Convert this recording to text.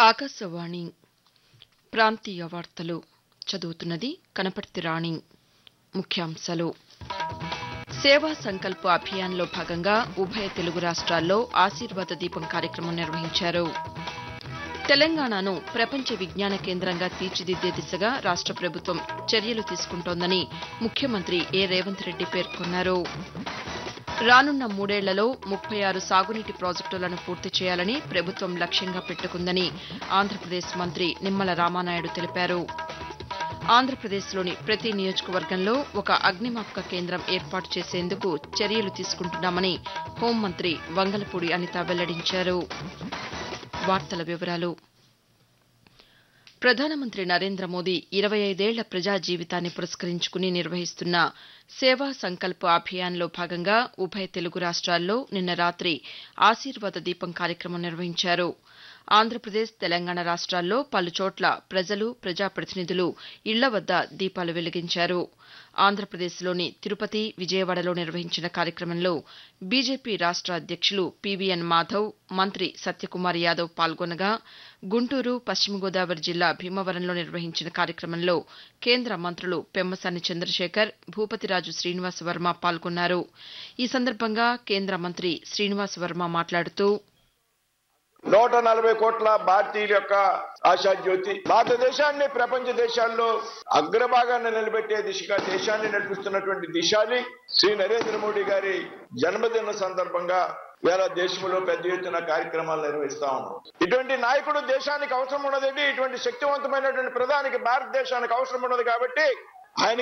ఆకాశవాణి ప్రాంతీయ వార్తలు చదువుతున్నది కనపర్తి రాణి ముఖ్యాంశాలు సేవా సంకల్ప్ అభియాన్లో భాగంగా ఉభయ తెలుగు రాష్ట్రాల్లో ఆశీర్వాద దీపం కార్యక్రమం నిర్వహించారు తెలంగాణను ప్రపంచ విజ్ఞాన కేంద్రంగా తీర్చిదిద్దే దిశగా రాష్ట ప్రభుత్వం చర్యలు తీసుకుంటోందని ముఖ్యమంత్రి ఏ రేవంత్ రెడ్డి పేర్కొన్నారు రానున్న మూడేళ్లలో ముప్పై ఆరు సాగునీటి ప్రాజెక్టులను పూర్తి చేయాలని ప్రభుత్వం లక్ష్యంగా పెట్టుకుందని ఆంధ్రప్రదేశ్ మంత్రి నిమ్మల రామానాయుడు తెలిపారు ఆంధ్రప్రదేశ్లోని ప్రతి నియోజకవర్గంలో ఒక అగ్నిమాపక కేంద్రం ఏర్పాటు చేసేందుకు చర్యలు తీసుకుంటున్నామని హోంమంత్రి వంగలపూడి అనిత వెల్లడించారు వార్తల వివరాలు ప్రధానమంత్రి నరేంద్ర మోదీ ఇరవై ఐదేళ్ల ప్రజా జీవితాన్ని పురస్కరించుకుని నిర్వహిస్తున్న సేవా సంకల్ప్ అభియాన్లో భాగంగా ఉభయ తెలుగు రాష్ట్రాల్లో నిన్న రాతి ఆశీర్వాద దీపం కార్యక్రమం నిర్వహించారు ఆంధ్రప్రదేశ్ తెలంగాణ రాష్ట్రాల్లో పలుచోట్ల ప్రజలు ప్రజాప్రతినిధులు ఇళ్ల వద్ద దీపాలు వెలిగించారు ఆంధ్రప్రదేశ్లోని తిరుపతి విజయవాడలో నిర్వహించిన కార్యక్రమంలో బీజేపీ రాష్ట అధ్యక్షులు పీవీఎన్ మాధవ్ మంత్రి సత్యకుమార్ యాదవ్ పాల్గొనగా గుంటూరు పశ్చిమ గోదావరి జిల్లా భీమవరంలో నిర్వహించిన కార్యక్రమంలో కేంద్ర మంత్రులు పెమ్మసాని చంద్రశేఖర్ భూపతిరాజు శ్రీనివాస్ వర్మ పాల్గొన్నారు ఈ సందర్భంగా కేంద్ర మంత్రి శ్రీనివాస్ వర్మ మాట్లాడుతూ నూట నలభై కోట్ల భారతీయుల యొక్క ఆశాజ్యోతి భారతదేశాన్ని ప్రపంచ దేశాల్లో అగ్రభాగాన్ని నిలబెట్టే దిశగా దేశాన్ని నడిపిస్తున్నటువంటి దిశాలి శ్రీ నరేంద్ర మోడీ గారి జన్మదిన సందర్భంగా వేళ దేశంలో పెద్ద ఎత్తున కార్యక్రమాలు నిర్వహిస్తా ఉన్నాం ఇటువంటి నాయకుడు దేశానికి అవసరం ఉన్నదండి ఇటువంటి శక్తివంతమైనటువంటి ప్రధానికి భారతదేశానికి అవసరం ఉన్నది కాబట్టి ఆయన